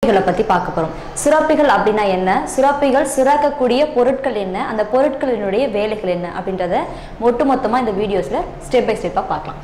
சுரப்பிகளை பத்தி பார்க்க போறோம் சுரப்பிகள் அப்படின்னா என்ன சுரப்பிகள் சுரக்கக்கூடிய பொருட்கள் என்ன அந்த பொருட்களினுடைய வேலைகள் என்ன அப்படின்றத ஒட்டுமொத்தமா இந்த வீடியோஸ்ல ஸ்டெப் பை ஸ்டெப்பா பார்க்கலாம்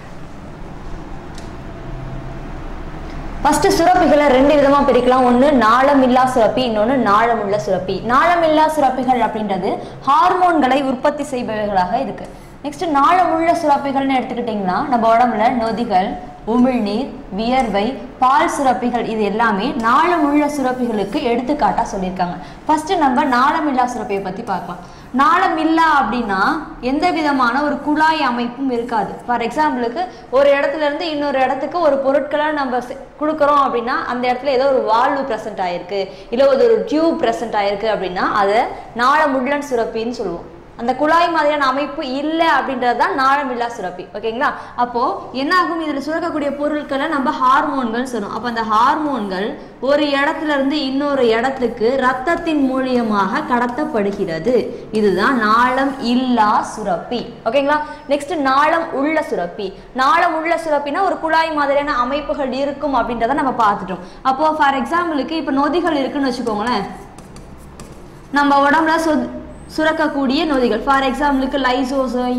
ஃபர்ஸ்ட் சுரப்பிகளை ரெண்டு விதமா பிரிக்கலாம் ஒன்று நாளமில்லா சுரப்பி இன்னொன்று நாளமுள்ள சுரப்பி நாளமில்லா சுரப்பிகள் அப்படின்றது ஹார்மோன்களை உற்பத்தி செய்பவைகளாக இருக்கு நெக்ஸ்ட் நாளமுள்ள சுரப்பிகள்னு எடுத்துக்கிட்டிங்கன்னா நம்ம உடம்புல நொதிகள் உமிழ்நீர் வியர்வை பால் சுரப்பிகள் இது எல்லாமே நாளமுள்ள சுரப்பிகளுக்கு எடுத்துக்காட்டா சொல்லியிருக்காங்க ஃபர்ஸ்ட் நம்ம நாளமில்லா சுரப்பியை பத்தி பார்க்கலாம் நாளமில்லா அப்படின்னா எந்த விதமான ஒரு குழாய் அமைப்பும் இருக்காது ஃபார் எக்ஸாம்பிளுக்கு ஒரு இடத்துல இருந்து இன்னொரு இடத்துக்கு ஒரு பொருட்களை நம்ம செ- கொடுக்குறோம் அப்படின்னா அந்த இடத்துல ஏதோ ஒரு வால்வு பிரசன்ட் ஆயிருக்கு இல்லை ஒரு ஒரு டியூப் பிரசன்ட் ஆயிருக்கு அப்படின்னா அதை நாளமுள்ளன் சுரப்பின்னு சொல்லுவோம் அந்த குழாய் மாதிரியான அமைப்பு இல்லை அப்படின்றது தான் நாளமில்லா சுரப்பி ஓகேங்களா அப்போ என்ன ஆகும் இதுல சுரக்கக்கூடிய பொருட்களை நம்ம ஹார்மோன்கள் சொல்லுவோம் அப்போ அந்த ஹார்மோன்கள் ஒரு இடத்துல இருந்து இன்னொரு இடத்துக்கு ரத்தத்தின் மூலியமாக கடத்தப்படுகிறது இதுதான் நாளம் இல்லா சுரப்பி ஓகேங்களா நெக்ஸ்ட் நாளம் உள்ள சுரப்பி நாளம் உள்ள சுரப்பினா ஒரு குழாய் மாதிரியான அமைப்புகள் இருக்கும் அப்படின்றத நம்ம பார்த்துட்டோம் அப்போ ஃபார் எக்ஸாம்பிளுக்கு இப்போ நொதிகள் இருக்குன்னு வச்சுக்கோங்களேன் நம்ம உடம்புல சு சுரக்கக்கூடிய நொதிகள் ஃபார் எக்ஸாம்பிளுக்கு லைசோசைம்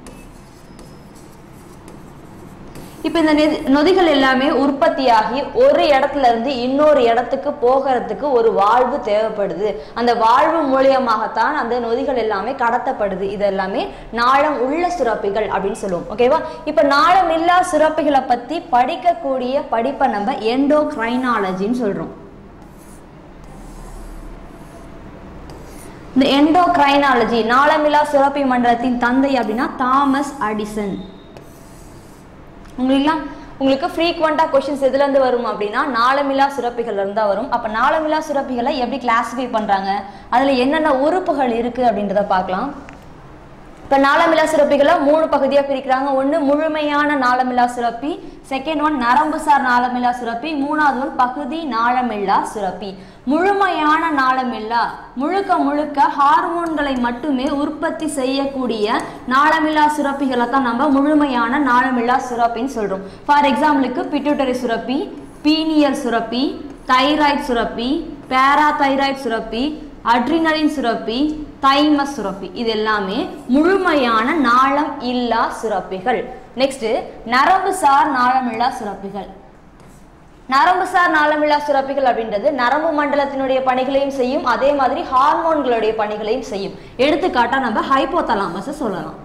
இப்போ இந்த நெதி- நொதிகள் எல்லாமே உற்பத்தியாகி ஒரு இடத்துல இருந்து இன்னொரு இடத்துக்கு போகிறதுக்கு ஒரு வாழ்வு தேவைப்படுது அந்த வாழ்வு மூலியமாகத்தான் அந்த நொதிகள் எல்லாமே கடத்தப்படுது இது எல்லாமே நாளம் உள்ள சுரப்பிகள் அப்படின்னு சொல்லுவோம் ஓகேவா இப்போ நாளம் இல்லா சுரப்பிகளை பத்தி படிக்கக்கூடிய படிப்பை நம்ம எண்டோக்ரைனாலஜின்னு சொல்றோம் இந்த எண்டோக்ரைனாலஜி நாளமில்லா சுரப்பி மண்டலத்தின் தந்தை அப்படின்னா தாமஸ் அடிசன் உங்களுக்குலாம் உங்களுக்கு ஃப்ரீக்வெண்ட்டாக கொஷின்ஸ் எதுலேருந்து வரும் அப்படின்னா நாளமில்லா சுரப்பிகள் இருந்து தான் வரும் அப்போ நாளமில்லா சுரப்பிகளை எப்படி கிளாஸிஃபை பண்ணுறாங்க அதில் என்னென்ன உறுப்புகள் இருக்குது அப்படின்றத பார்க்கலாம் இப்போ நாளமில்லா சுரப்பிகளை மூணு பகுதியாக பிரிக்கிறாங்க ஒன்று முழுமையான நாளமில்லா சுரப்பி செகண்ட் ஒன் நரம்புசார் நாளமில்லா சுரப்பி மூணாவது ஒன் பகுதி நாளமில்லா சுரப்பி முழுமையான நாளமில்லா முழுக்க முழுக்க ஹார்மோன்களை மட்டுமே உற்பத்தி செய்யக்கூடிய நாளமில்லா சுரப்பிகளை தான் நம்ம முழுமையான நாளமில்லா சுரப்பின்னு சொல்றோம் ஃபார் எக்ஸாம்பிளுக்கு பிட்யூட்டரி சுரப்பி பீனியல் சுரப்பி தைராய்டு சுரப்பி பேராதைராய்டு சுரப்பி அட்ரினலின் சுரப்பி தைமஸ் சுரப்பி இது எல்லாமே முழுமையான நாளம் இல்லா சுரப்பிகள் நெக்ஸ்ட் நரம்புசார் நாளமில்லா சுரப்பிகள் நரம்புசார் நாளமில்லா சுரப்பிகள் அப்படின்றது நரம்பு மண்டலத்தினுடைய பணிகளையும் செய்யும் அதே மாதிரி ஹார்மோன்களுடைய பணிகளையும் செய்யும் எடுத்துக்காட்டா நம்ம ஹைப்போதலாமஸை சொல்லலாம்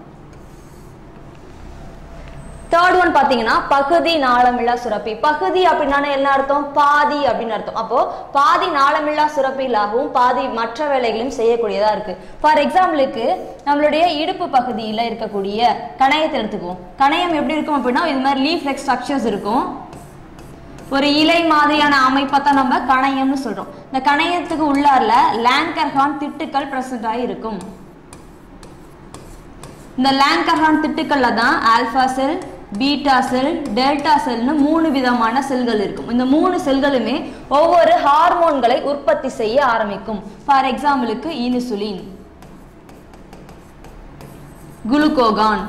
தேர்ட் ஒன் பாத்தீங்கன்னா பகுதி நாளமில்லா சுரப்பி பகுதி அப்படின்னா என்ன அர்த்தம் பாதி அப்படின்னு அர்த்தம் அப்போ பாதி நாளமில்லா சுரப்பிகளாகவும் பாதி மற்ற வேலைகளையும் செய்யக்கூடியதா இருக்கு ஃபார் எக்ஸாம்பிளுக்கு நம்மளுடைய இடுப்பு பகுதியில இருக்கக்கூடிய கணையத்தை எடுத்துக்குவோம் கணையம் எப்படி இருக்கும் அப்படின்னா இது மாதிரி லீஃப் லைக் ஸ்ட்ரக்சர்ஸ் இருக்கும் ஒரு இலை மாதிரியான அமைப்பை தான் நம்ம கணையம்னு சொல்றோம் இந்த கணையத்துக்கு உள்ளார்ல லேங்கர்ஹான் திட்டுக்கள் பிரசன்ட் ஆகி இருக்கும் இந்த லேங்கர்ஹான் திட்டுக்கள்ல தான் alpha cell beta cell delta செல்னு மூணு விதமான செல்கள் இருக்கும் இந்த மூணு செல்களுமே ஒவ்வொரு ஹார்மோன்களை உற்பத்தி செய்ய ஆரம்பிக்கும் ஃபார் எக்ஸாம்பிளுக்கு இன்சுலின் குளுக்கோகான்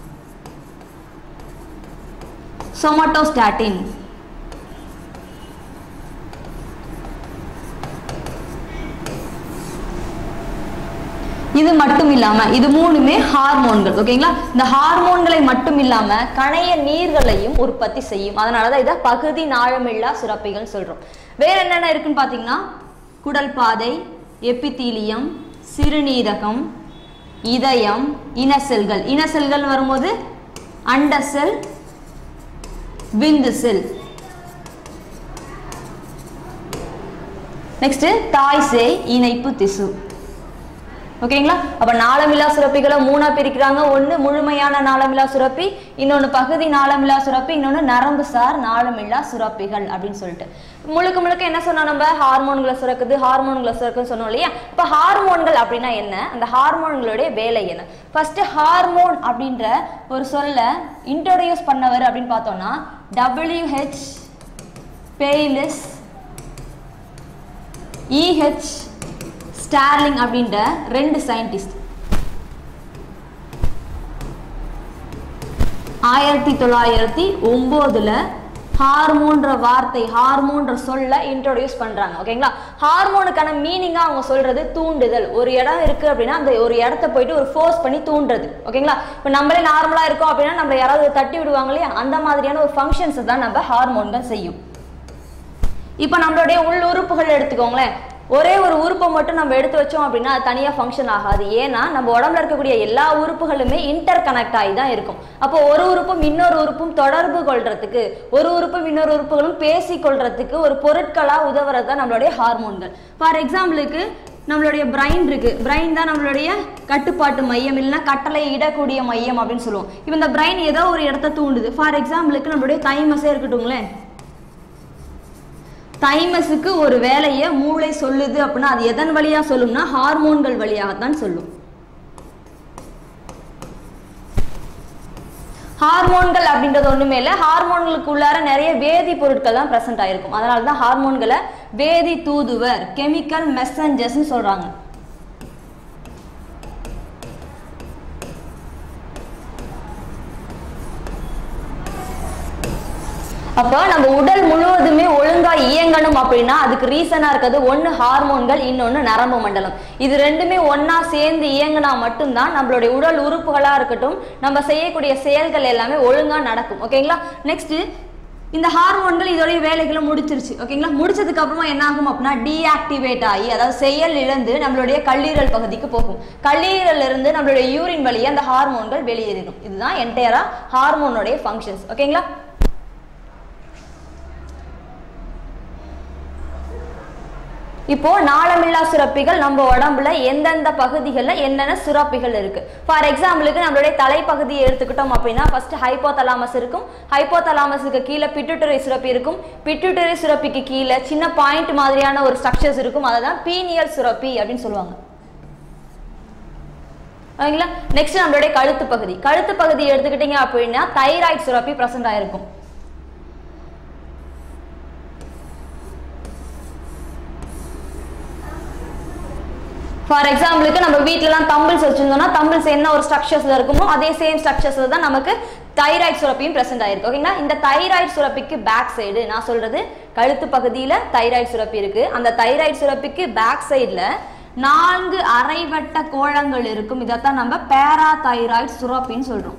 சொமட்டோஸ்டாட்டின் இது மட்டும் இல்லாம இது மூணுமே ஹார்மோன்கள் ஓகேங்களா இந்த ஹார்மோன்களை மட்டும் இல்லாம கணைய நீர்களையும் உற்பத்தி செய்யும் அதனாலதான் இதை பகுதி நாளமில்லா சுரப்பிகள் சொல்றோம் வேற என்னென்ன இருக்குன்னு பாத்தீங்கன்னா குடல் பாதை எபித்தீலியம் சிறுநீரகம் இதயம் இன செல்கள் இன செல்கள் வரும்போது அண்ட செல் விந்து செல் நெக்ஸ்ட் தாய் சேய் இணைப்பு திசு ஓகேங்களா அப்ப நாளமில்லா சுரப்பிகளை மூணா பிரிக்கிறாங்க ஒண்ணு முழுமையான நாளமில்லா சுரப்பி இன்னொன்னு பகுதி நாளமில்லா சுரப்பி இன்னொன்னு நரம்பு சார் நாளமில்லா சுரப்பிகள் அப்படின்னு சொல்லிட்டு முழுக்க முழுக்க என்ன சொன்னா நம்ம ஹார்மோன்களை சுரக்குது ஹார்மோன்களை சுரக்குன்னு சொன்னோம் இல்லையா இப்ப ஹார்மோன்கள் அப்படின்னா என்ன அந்த ஹார்மோன்களுடைய வேலை என்ன ஃபர்ஸ்ட் ஹார்மோன் அப்படின்ற ஒரு சொல்ல இன்ட்ரோடியூஸ் பண்ணவர் அப்படின்னு பார்த்தோம்னா டபிள்யூஹெச் பெய்லிஸ் இஹெச் ஸ்டார்லிங் அப்படின்ற ரெண்டு சயின்டிஸ்ட் ஆயிரத்தி தொள்ளாயிரத்தி ஒம்போதுல ஹார்மோன்ற வார்த்தை ஹார்மோன்ற சொல்ல இன்ட்ரோடியூஸ் பண்றாங்க ஓகேங்களா ஹார்மோனுக்கான மீனிங்கா அவங்க சொல்றது தூண்டுதல் ஒரு இடம் இருக்கு அப்படின்னா அந்த ஒரு இடத்த போயிட்டு ஒரு ஃபோர்ஸ் பண்ணி தூண்டுறது ஓகேங்களா இப்போ நம்மளே நார்மலா இருக்கோம் அப்படின்னா நம்ம யாராவது தட்டி விடுவாங்க இல்லையா அந்த மாதிரியான ஒரு ஃபங்க்ஷன்ஸ் தான் நம்ம ஹார்மோன்கள் செய்யும் இப்போ நம்மளுடைய உள் உறுப்புகள் எடுத்துக்கோங்களேன் ஒரே ஒரு உறுப்பை மட்டும் நம்ம எடுத்து வச்சோம் அப்படின்னா அது தனியாக ஃபங்க்ஷன் ஆகாது ஏன்னா நம்ம உடம்புல இருக்கக்கூடிய எல்லா உறுப்புகளுமே இன்டர் கனெக்ட் ஆகி தான் இருக்கும் அப்போ ஒரு உறுப்பும் இன்னொரு உறுப்பும் தொடர்பு கொள்றதுக்கு ஒரு உறுப்பும் இன்னொரு உறுப்புகளும் பேசி கொள்றதுக்கு ஒரு பொருட்களாக உதவுறது தான் நம்மளுடைய ஹார்மோன்கள் ஃபார் எக்ஸாம்பிளுக்கு நம்மளுடைய பிரைன் இருக்கு பிரைன் தான் நம்மளுடைய கட்டுப்பாட்டு மையம் இல்லைன்னா கட்டளை இடக்கூடிய மையம் அப்படின்னு சொல்லுவோம் இப்போ இந்த பிரைன் ஏதோ ஒரு இடத்த தூண்டுது ஃபார் எக்ஸாம்பிளுக்கு நம்மளுடைய தைமஸே இருக்கட்டுங்களேன் தைமஸுக்கு ஒரு வேலையை மூளை சொல்லுது அப்படின்னா அது எதன் வழியா சொல்லும்னா ஹார்மோன்கள் வழியாகத்தான் சொல்லும் ஹார்மோன்கள் அப்படின்றது ஒண்ணுமே இல்லை ஹார்மோன்களுக்கு உள்ளார நிறைய வேதி பொருட்கள் தான் பிரசன்ட் ஆயிருக்கும் அதனால தான் ஹார்மோன்களை வேதி தூதுவர் கெமிக்கல் மெசஞ்சர்ஸ்னு சொல்றாங்க அப்போ நம்ம உடல் முழுவதுமே ஒழுங்கா இயங்கணும் அப்படின்னா அதுக்கு ரீசனா இருக்கிறது ஒண்ணு ஹார்மோன்கள் இன்னொன்னு நரம்பு மண்டலம் இது ரெண்டுமே ஒண்ணா சேர்ந்து இயங்கினா மட்டும்தான் நம்மளுடைய உடல் உறுப்புகளா இருக்கட்டும் நம்ம செய்யக்கூடிய செயல்கள் எல்லாமே ஒழுங்கா நடக்கும் ஓகேங்களா நெக்ஸ்ட் இந்த ஹார்மோன்கள் இதோடைய வேலைகளை முடிச்சிருச்சு ஓகேங்களா முடிச்சதுக்கு அப்புறமா என்ன ஆகும் அப்படின்னா டீஆக்டிவேட் ஆகி அதாவது செயல் இழந்து நம்மளுடைய கல்லீரல் பகுதிக்கு போகும் கல்லீரல்ல இருந்து நம்மளுடைய யூரின் வழியே அந்த ஹார்மோன்கள் வெளியேறிடும் இதுதான் என்டையரா ஹார்மோனுடைய ஃபங்க்ஷன்ஸ் ஓகேங்களா இப்போ நாளமில்லா சுரப்பிகள் நம்ம உடம்புல எந்தெந்த பகுதிகளில் என்னென்ன சுரப்பிகள் இருக்கு ஃபார் எக்ஸாம்பிளுக்கு நம்மளுடைய தலைப்பகுதியை எடுத்துக்கிட்டோம் அப்படின்னா ஃபர்ஸ்ட் ஹைப்போதலாமஸ் இருக்கும் ஹைப்போதலாமஸுக்கு கீழே பிட்டுட்டரி சுரப்பி இருக்கும் பிட்டுட்டரி சுரப்பிக்கு கீழே சின்ன பாயிண்ட் மாதிரியான ஒரு ஸ்ட்ரக்சர்ஸ் இருக்கும் அதை தான் பீனியல் சுரப்பி அப்படின்னு சொல்லுவாங்க ஓகேங்களா நெக்ஸ்ட் நம்மளுடைய கழுத்து பகுதி கழுத்து பகுதி எடுத்துக்கிட்டீங்க அப்படின்னா தைராய்டு சுரப்பி பிரசன்ட் ஆயிருக்கும் ஃபார் எக்ஸாம்பிளுக்கு நம்ம வீட்டிலலாம் தம்பிள்ஸ் வச்சிருந்தோம்னா தம்பிள்ஸ் என்ன ஒரு ஸ்ட்ரக்சர்ஸ்ல இருக்குமோ அதே சேம் ஸ்ட்ரக்சர்ஸ்ல தான் நமக்கு தைராய்டு சுரப்பியும் பிரசன்ட் ஆயிருக்கு ஓகேங்களா இந்த தைராய்டு சுரப்பிக்கு பேக் சைடு நான் சொல்றது கழுத்து பகுதியில தைராய்டு சுரப்பி இருக்கு அந்த தைராய்டு சுரப்பிக்கு பேக் சைடுல நான்கு அரைவட்ட கோளங்கள் இருக்கும் இதைத்தான் நம்ம பேரா தைராய்டு சுரப்பின்னு சொல்றோம்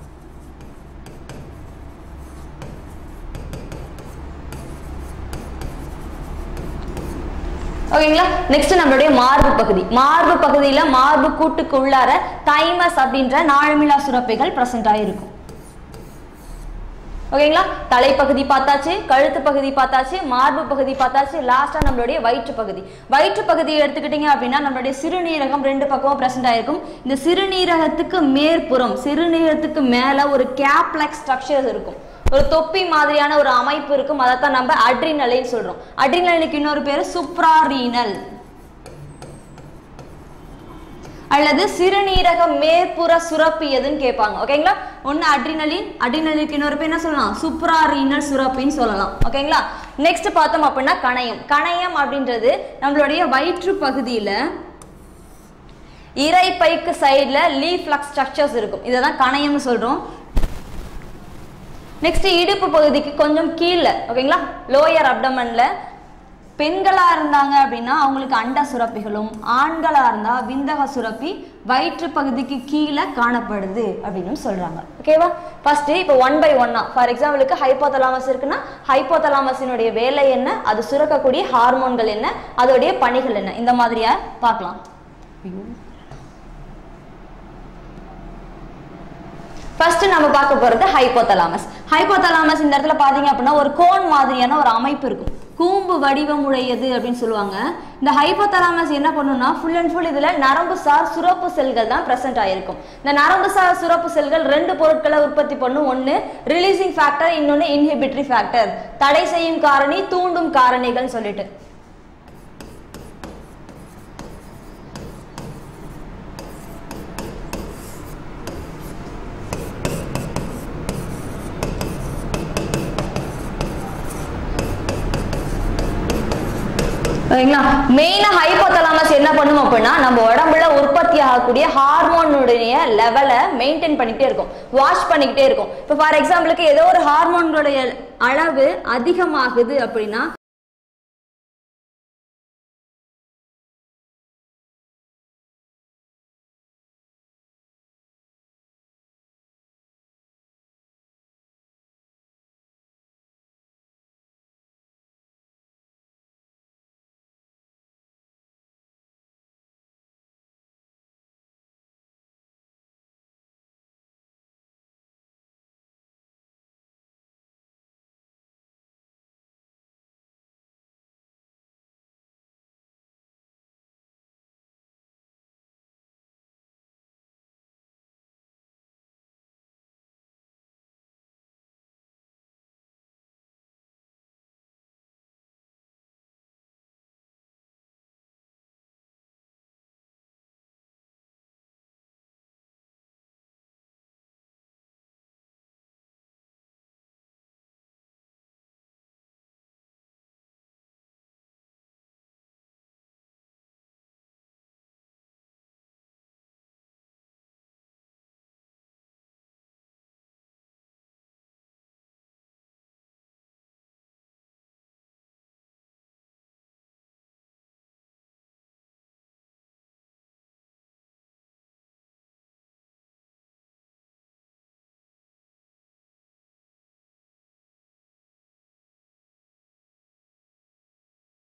ஓகேங்களா நெக்ஸ்ட் நம்மளுடைய மார்பு பகுதி மார்பு பகுதியில மார்பு கூட்டுக்கு உள்ளார தைமஸ் அப்படின்ற நாழமில்லா சுரப்பிகள் பிரசன்ட் ஆயிருக்கும் ஓகேங்களா தலைப்பகுதி பார்த்தாச்சு கழுத்து பகுதி பார்த்தாச்சு மார்பு பகுதி பார்த்தாச்சு லாஸ்டா நம்மளுடைய வயிற்று பகுதி வயிற்று பகுதியை எடுத்துக்கிட்டீங்க அப்படின்னா நம்மளுடைய சிறுநீரகம் ரெண்டு பக்கமும் பிரசன்ட் ஆயிருக்கும் இந்த சிறுநீரகத்துக்கு மேற்புறம் சிறுநீரகத்துக்கு மேல ஒரு கேப்லெக் ஸ்ட்ரக்சர்ஸ் இருக்கும் ஒரு தொப்பி மாதிரியான ஒரு அமைப்பு இருக்கும் அதைத்தான் நம்ம அட்ரினலைன்னு சொல்றோம் அட்ரினலுக்கு இன்னொரு பேரு சுப்ராரீனல் அல்லது சிறுநீரக மேற்புற சுரப்பி எதுன்னு கேட்பாங்க ஓகேங்களா ஒன்னு அட்ரினலின் அட்ரினலுக்கு இன்னொரு பேர் என்ன சொல்லலாம் சுப்ராரீனல் சுரப்பின்னு சொல்லலாம் ஓகேங்களா நெக்ஸ்ட் பார்த்தோம் அப்படின்னா கணையம் கணையம் அப்படின்றது நம்மளுடைய வயிற்று பகுதியில இறைப்பைக்கு சைடுல லீஃப்ளக்ஸ் ஸ்ட்ரக்சர்ஸ் இருக்கும் இதை தான் கணையம்னு சொல்றோம் நெக்ஸ்ட் இடுப்பு பகுதிக்கு கொஞ்சம் கீழே ஓகேங்களா லோயர் அப்டமன்ல பெண்களா இருந்தாங்க அப்படின்னா அவங்களுக்கு அண்ட சுரப்பிகளும் ஆண்களா இருந்தா விந்தக சுரப்பி வயிற்று பகுதிக்கு கீழே காணப்படுது அப்படின்னு சொல்றாங்க ஓகேவா ஃபர்ஸ்ட் இப்போ ஒன் பை ஒன்னா ஃபார் எக்ஸாம்பிளுக்கு ஹைப்போதலாமஸ் இருக்குன்னா ஹைப்போதலாமஸினுடைய வேலை என்ன அது சுரக்கக்கூடிய ஹார்மோன்கள் என்ன அதோடைய பணிகள் என்ன இந்த மாதிரியா பார்க்கலாம் ஃபர்ஸ்ட் நம்ம பார்க்க போறது ஹைப்போதலாமஸ் ஹைப்போதலாமஸ் இந்த இடத்துல பாத்தீங்க அப்படின்னா ஒரு கோன் மாதிரியான ஒரு அமைப்பு இருக்கும் கூம்பு வடிவம் உடையது அப்படின்னு சொல்லுவாங்க இந்த ஹைப்போதலாமஸ் என்ன பண்ணும்னா ஃபுல் அண்ட் ஃபுல் இதுல நரம்பு சார் சுரப்பு செல்கள் தான் பிரசன்ட் ஆயிருக்கும் இந்த நரம்பு சார் சுரப்பு செல்கள் ரெண்டு பொருட்களை உற்பத்தி பண்ணும் ஒன்னு ரிலீசிங் ஃபேக்டர் இன்னொன்னு இன்ஹிபிட்டரி ஃபேக்டர் தடை செய்யும் காரணி தூண்டும் காரணிகள் சொல்லிட்டு ஓகேங்களா மெயினா ஹைப்போதலாமஸ் என்ன பண்ணும் அப்படின்னா நம்ம உடம்புல உற்பத்தி உற்பத்தி ஆகக்கூடிய ஹார்மோனுடைய லெவலை மெயின்டைன் பண்ணிக்கிட்டே இருக்கும் வாஷ் பண்ணிக்கிட்டே இருக்கும் இப்போ ஃபார் எக்ஸாம்பிளுக்கு ஏதோ ஒரு ஹார்மோன்களுடைய அளவு அதிகமாகுது அப்படின்னா